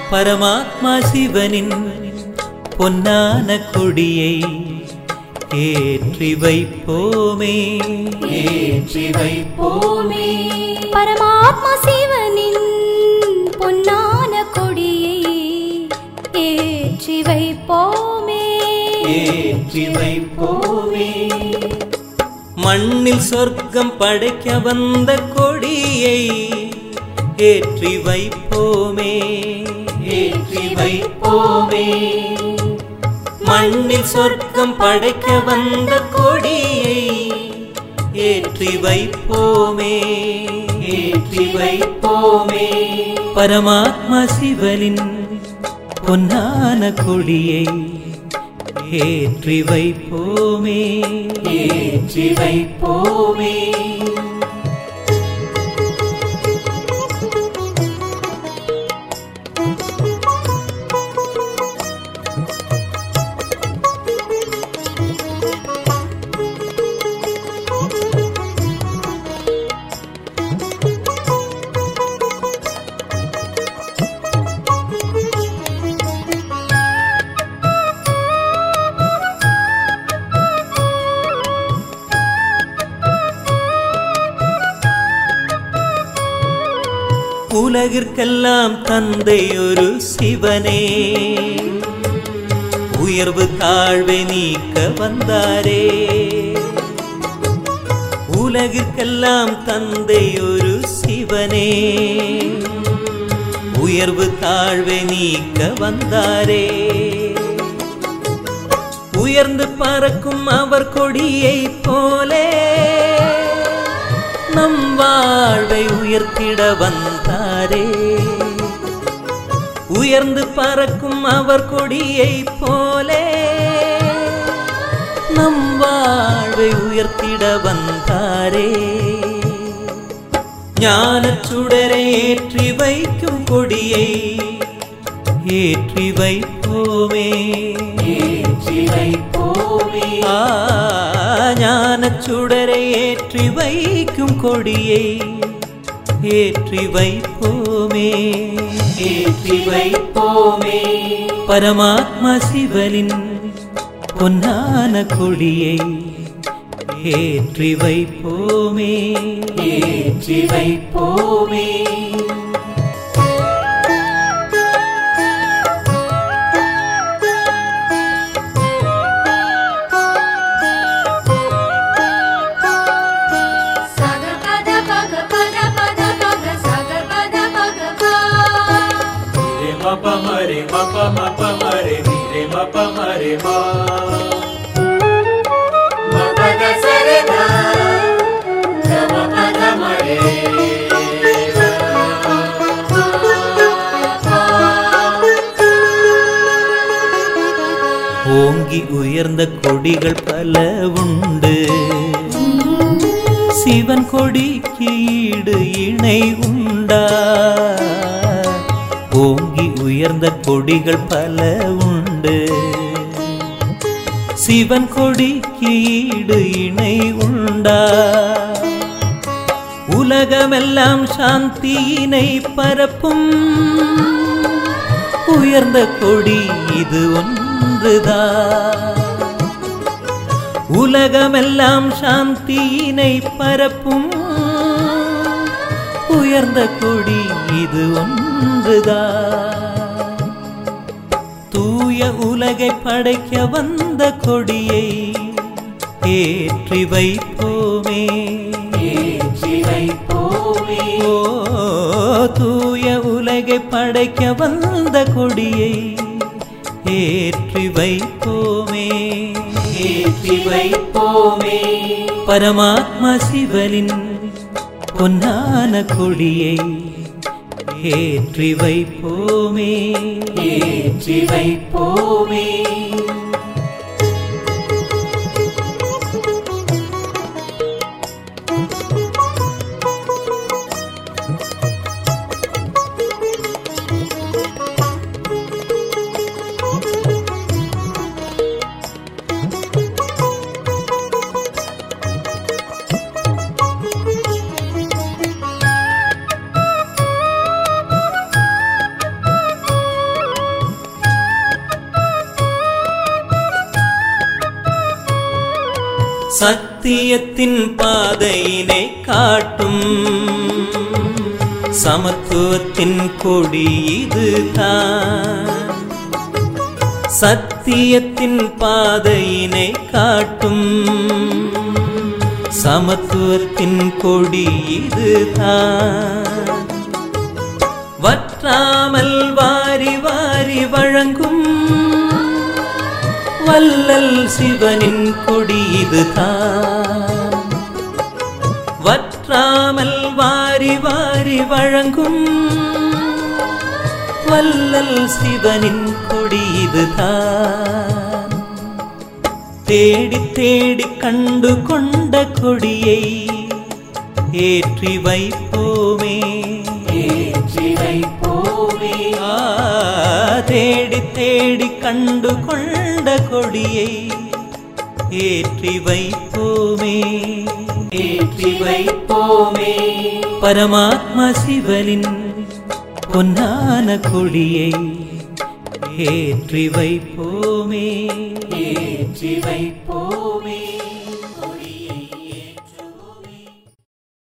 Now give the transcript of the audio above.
பரமாத்மா சிவனின் பொன்னான கொடியை ஏற்றி வைப்போமே ஏற்றி வைப்போமே பரமாத்மா சிவனின் பொன்னான கொடியை ஏற்றி வைப்போமே ஏற்றி வைப்போமே மண்ணில் சொர்க்கம் படைக்க வந்த கொடியை ஏற்றி வைப்போமே ஏற்றி வைப்போமே மண்ணில் சொர்க்கம் படைக்க வந்த கொடியை ஏற்றி வைப்போமே ஏற்றி வைப்போமே பரமாத்மா சிவனின் பொன்னான கொடியை ஏற்றி வைப்போமே ஏற்றி வைப்போமே உலகிற்கெல்லாம் தந்தை ஒரு சிவனே உயர்வு தாழ்வை நீக்க வந்தாரே உலகிற்கெல்லாம் தந்தை ஒரு சிவனே உயர்வு தாழ்வை நீக்க வந்தாரே உயர்ந்து பறக்கும் அவர் கொடியை போலே நம் வாழ்வை உயர்த்திட வந்தாரே உயர்ந்து பறக்கும் அவர் கொடியை போலே நம் வாழ்வை உயர்த்திட வந்தாரே ஞானச் சுடரை ஏற்றி வைக்கும் கொடியை ஏற்றி வைப்போமே ஏற்றி வைப்போமே ஞானச் சுடரை ஏற்றி வைக்கும் கொடியை ஏற்றி வைப்போமே ஏற்றி வைப்போமே பரமாத்மா சிவனின் பொன்னான கொடியை ஏற்றி வைப்போமே ஏற்றி வைப்போமே சக பத பக பத பத பக சக பத பக பா Re ma pa ma re ma pa ma pa ma re ni re ma pa ma re ma. Ma pa da sa re na. Ga ma pa da ma re. ஓங்கி உயர்ந்த கொடிகள் பல உண்டு சிவன் கொடிக்கு ஈடு இணை உண்டா ஓங்கி உயர்ந்த கொடிகள் பல உண்டு சிவன் கொடிக்கு ஈடு இணை உண்டா உலகமெல்லாம் சாந்தியினை பரப்பும் உயர்ந்த கொடி இது ஒன்றுதான் உலகமெல்லாம் சாந்தியினை பரப்பும் உயர்ந்த கொடி இது ஒன்றுதான் தூய உலகை படைக்க வந்த கொடியை ஏற்றி வைப்போமே ஏற்றி வைப்போமே ஓ தூய உலகை படைக்க வந்த கொடியை ஏற்றி வைப்போமே ஏற்றி வைப்போமே பரமாத்மா சிவனின் பொன்னான கொடியை ஏற்றி வைப்போமே ஏற்றி வைப்போமே சத்தியத்தின் பாதையினை காட்டும் சமத்துவத்தின் கொடி இதுதான் சத்தியத்தின் பாதையினை காட்டும் சமத்துவத்தின் கொடி இதுதான் வற்றாமல் வாரி வாரி வழங்கும் வல்லல் சிவனின் கொடி இதுதான் வற்றாமல் வாரி வாரி வழங்கும் வல்லல் சிவனின் கொடி இதுதான் தேடி தேடி கண்டு கொண்ட கொடியை ஏற்றி வைப்போமே ஏற்றி வைப்போமே ஆ, தேடி தேடி கண்டு கொண்ட கொடியை ஏற்றி வைப்போமே ஏற்றி வைப்போமே பரமாத்மா சிவனின் பொன்னான கொடியை ஏற்றி வைப்போமே ஏற்றி வைப்போமே